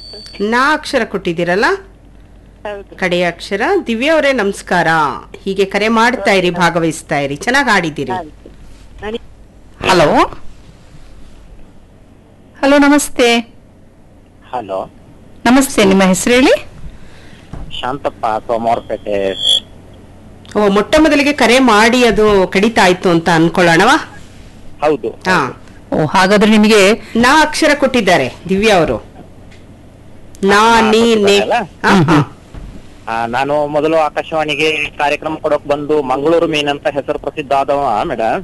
ನಾ ಅಕ್ಷರ ಕೊಟ್ಟಿದ್ದೀರಲ್ಲ ಹೌದು ಕಡೆಯ ಅಕ್ಷರ ದಿವ್ಯಾ ಅವರೇ ನಮಸ್ಕಾರ ಹೀಗೆ ಕರೆ ಮಾಡ್ತಾ ಇರಿ ಭಾಗವಹಿಸ್ತಾ ಇರಿ ಚೆನ್ನಾಗಿ ಆಡಿದ್ದೀರಿ ಆಯ್ತು. ನನಗೆ ಹಲೋ ಹಲೋ ನಮಸ್ತೆ ಹಲೋ ನಮಸ್ತೆ ನಿಮ್ಮ ಹೆಸರು ಹೇಳಿ ಶಾಂತಪ್ಪ ಸೋಮವಾರಪೇಟೆ ಓ ಮೊಟ್ಟ ಮೊದಲಿಗೆ ಕರೆ ಮಾಡಿ ಅದು ಕಡಿತಾ ಆಯ್ತು ಅಂತ ಅನ್ಕೊಳ್ಳೋಣವಾ ಹೌದು ಹಾ ಓ ಹಾಗಾದ್ರೆ ನಿಮಗೆ ನಾ ಅಕ್ಷರ ಕೊಟ್ಟಿದ್ದಾರೆ ದಿವ್ಯಾ ಅವರು ನಾ ನೀ ನೇ ಅಲ್ಲ? ಹಾ, ಹಾ. ಆ, ನಾನು ಮೊದಲು ಆಕಾಶವಾಣಿಗೆ ಕಾರ್ಯಕ್ರಮ ಕೊಡೋಕ್ ಬಂದು ಮಂಗಳೂರು ಮೀನ್ ಅಂತ ಹೆಸರು ಪ್ರಸಿದ್ಧ ಆದವ ಮೇಡಮ್